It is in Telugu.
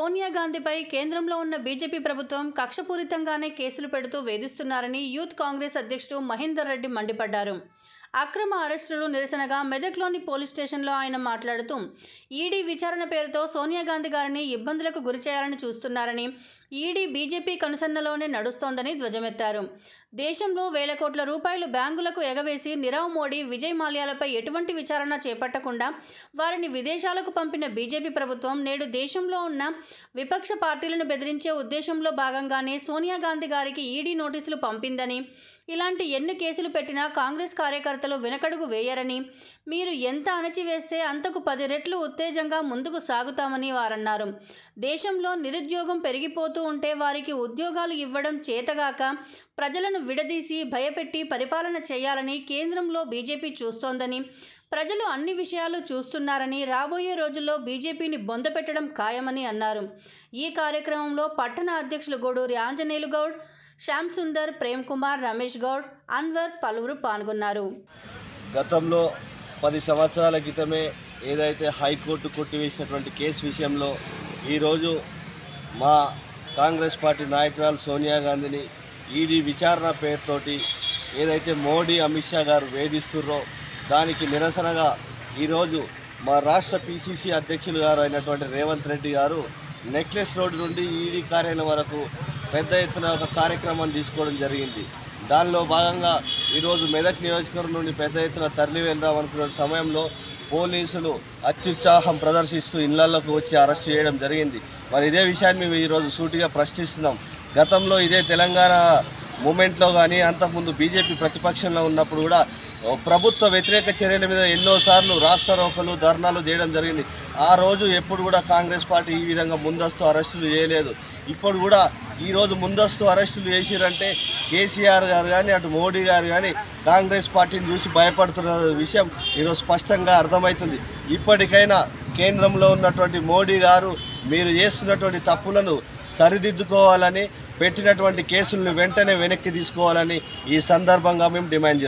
సోనియా గాంధీపై కేంద్రంలో ఉన్న బీజేపీ ప్రభుత్వం కక్షపూరితంగానే కేసులు పెడుతూ వేధిస్తున్నారని యూత్ కాంగ్రెస్ అధ్యక్షుడు మహేందర్ రెడ్డి మండిపడ్డారు అక్రమ అరెస్టులు నిరసనగా మెదక్లోని పోలీస్ స్టేషన్లో ఆయన మాట్లాడుతూ ఈడీ విచారణ పేరుతో సోనియా గాంధీ గారిని ఇబ్బందులకు గురి చేయాలని చూస్తున్నారని ఈడీ బీజేపీ కనుసన్నలోనే నడుస్తోందని ధ్వజమెత్తారు దేశంలో వేల కోట్ల రూపాయలు బ్యాంకులకు ఎగవేసి నీరవ్ మోడీ విజయ్ మాల్యాలపై ఎటువంటి విచారణ చేపట్టకుండా వారిని విదేశాలకు పంపిన బీజేపీ ప్రభుత్వం నేడు దేశంలో ఉన్న విపక్ష పార్టీలను బెదిరించే ఉద్దేశంలో భాగంగానే సోనియా గాంధీ గారికి ఈడీ నోటీసులు పంపిందని ఇలాంటి ఎన్ని కేసులు పెట్టినా కాంగ్రెస్ కార్యకర్తలు వెనకడుగు వేయరని మీరు ఎంత అణచివేస్తే అంతకు పది రెట్లు ఉత్తేజంగా ముందుకు సాగుతామని వారన్నారు దేశంలో నిరుద్యోగం పెరిగిపోతూ ఉంటే వారికి ఉద్యోగాలు ఇవ్వడం చేతగాక ప్రజలను విడదీసి భయపెట్టి పరిపాలన చేయాలని కేంద్రంలో బీజేపీ చూస్తోందని ప్రజలు అన్ని విషయాలు చూస్తున్నారని రాబోయే రోజుల్లో బీజేపీని బొందపెట్టడం ఖాయమని అన్నారు ఈ కార్యక్రమంలో పట్టణ అధ్యక్షులు గూడూరి ఆంజనేయులు గౌడ్ శ్యామ్ సుందర్ ప్రేమ్ కుమార్ రమేష్ గౌడ్ అన్వర్ పలువురు పాల్గొన్నారు గతంలో పది సంవత్సరాల క్రితమే ఏదైతే హైకోర్టు కొట్టివేసినటువంటి కేసు విషయంలో ఈరోజు మా కాంగ్రెస్ పార్టీ నాయకురాలు సోనియా గాంధీని ఈడీ విచారణ పేరుతోటి ఏదైతే మోడీ అమిత్ షా గారు వేధిస్తుర్రో దానికి నిరసనగా ఈరోజు మా రాష్ట్ర పిసిసి అధ్యక్షులు గారు అయినటువంటి రేవంత్ రెడ్డి గారు నెక్లెస్ రోడ్డు నుండి ఈడీ కార్యాలయం వరకు పెద్ద ఎత్తున ఒక కార్యక్రమం తీసుకోవడం జరిగింది దానిలో భాగంగా ఈరోజు మెదక్ నియోజకవర్గం నుండి పెద్ద ఎత్తున తరలి వెళ్దాం అనుకున్న సమయంలో పోలీసులు అత్యుత్సాహం ప్రదర్శిస్తూ ఇళ్లలోకి వచ్చి అరెస్ట్ చేయడం జరిగింది మరి ఇదే విషయాన్ని మేము ఈరోజు సూటిగా ప్రశ్నిస్తున్నాం గతంలో ఇదే తెలంగాణ మూమెంట్లో కానీ అంతకుముందు బీజేపీ ప్రతిపక్షంలో ఉన్నప్పుడు కూడా ఓ ప్రభుత్వ వ్యతిరేక చర్యల మీద ఎన్నోసార్లు రాస్తారోకలు ధర్నాలు చేయడం జరిగింది ఆ రోజు ఎప్పుడు కూడా కాంగ్రెస్ పార్టీ ఈ విధంగా ముందస్తు అరెస్టులు చేయలేదు ఇప్పుడు కూడా ఈరోజు ముందస్తు అరెస్టులు చేసిరంటే కేసీఆర్ గారు కానీ అటు మోడీ గారు కానీ కాంగ్రెస్ పార్టీని చూసి భయపడుతున్న విషయం ఈరోజు స్పష్టంగా అర్థమవుతుంది ఇప్పటికైనా కేంద్రంలో ఉన్నటువంటి మోడీ గారు మీరు చేస్తున్నటువంటి తప్పులను సరిదిద్దుకోవాలని పెట్టినటువంటి కేసులను వెంటనే వెనక్కి తీసుకోవాలని ఈ సందర్భంగా మేము డిమాండ్ చేస్తున్నాం